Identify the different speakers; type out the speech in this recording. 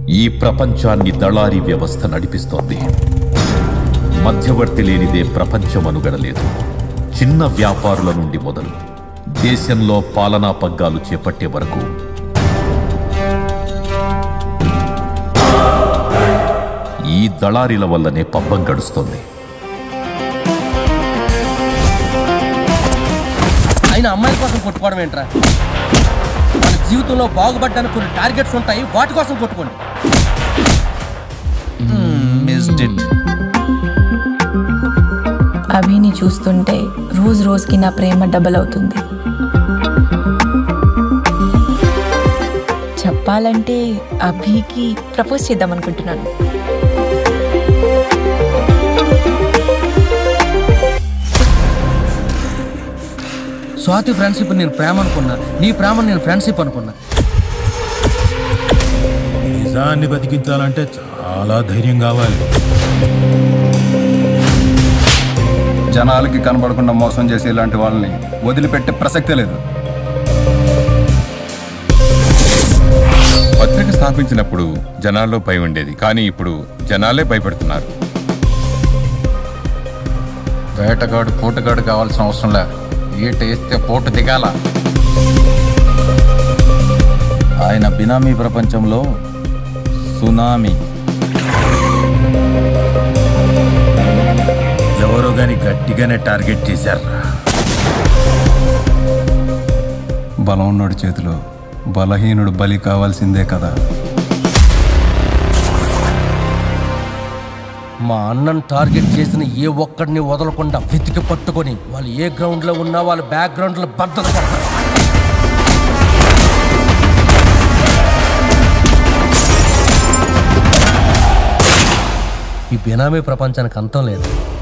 Speaker 1: ఈ ప్రపంచాన్ని దళారీ వ్యవస్థ నడిపిస్తోంది మధ్యవర్తి లేనిదే ప్రపంచం అనుగడలేదు చిన్న వ్యాపారుల నుండి మొదలు దేశంలో పాలనా పగ్గాలు చేపట్టే వరకు ఈ దళారీల వల్లనే పబ్బం గడుస్తోంది
Speaker 2: ఆయన అమ్మాయిల కోసం కొట్టుకోవడం ఏంట్రా మన జీవితంలో బాగుపడ్డానికి కొన్ని టార్గెట్స్ ఉంటాయి వాటి కోసం కొట్టుకోండి
Speaker 3: మిస్డ్ ఇట్
Speaker 4: అభిని చూస్తుంటే రోజు రోజుకి నా ప్రేమ డబల్ అవుతుంది చెప్పాలంటే అభికి ప్రపోజ్ చేద్దాం అనుకుంటున్నాను
Speaker 2: స్వాతి ఫ్రెండ్షిప్ నేను ప్రేమ అనుకున్నా నీ ప్రేమ నేను ఫ్రెండ్షిప్ అనుకున్నా
Speaker 5: నిజాన్ని బతికించాలంటే చాలా ధైర్యం కావాలి
Speaker 6: జనాలకి కనబడకుండా మోసం చేసే ఇలాంటి వాళ్ళని వదిలిపెట్టే ప్రసక్తే లేదు
Speaker 7: పత్రిక స్థాపించినప్పుడు జనాల్లో భయం ఉండేది కానీ ఇప్పుడు జనాలే భయపడుతున్నారు
Speaker 3: వేటగాడు పోటుగాడు కావాల్సిన అవసరం లే ఈట వేస్తే పోటు దిగాల
Speaker 8: ఆయన బినామీ ప్రపంచంలో సునామీ
Speaker 5: ఎవరో గాని గట్టిగానే టార్గెట్ చేశారు
Speaker 6: బలం ఉన్నోడి చేతిలో బలహీనుడు బలి కావాల్సిందే కదా
Speaker 2: మా అన్నను టార్గెట్ చేసిన ఏ ఒక్కడిని వదలకుండా వెతికి పట్టుకొని వాళ్ళు ఏ గ్రౌండ్ లో ఉన్నా వాళ్ళ బ్యాక్గ్రౌండ్ లో బద్దలు కొడతారు ఈ బినామీ ప్రపంచానికి అంతం లేదు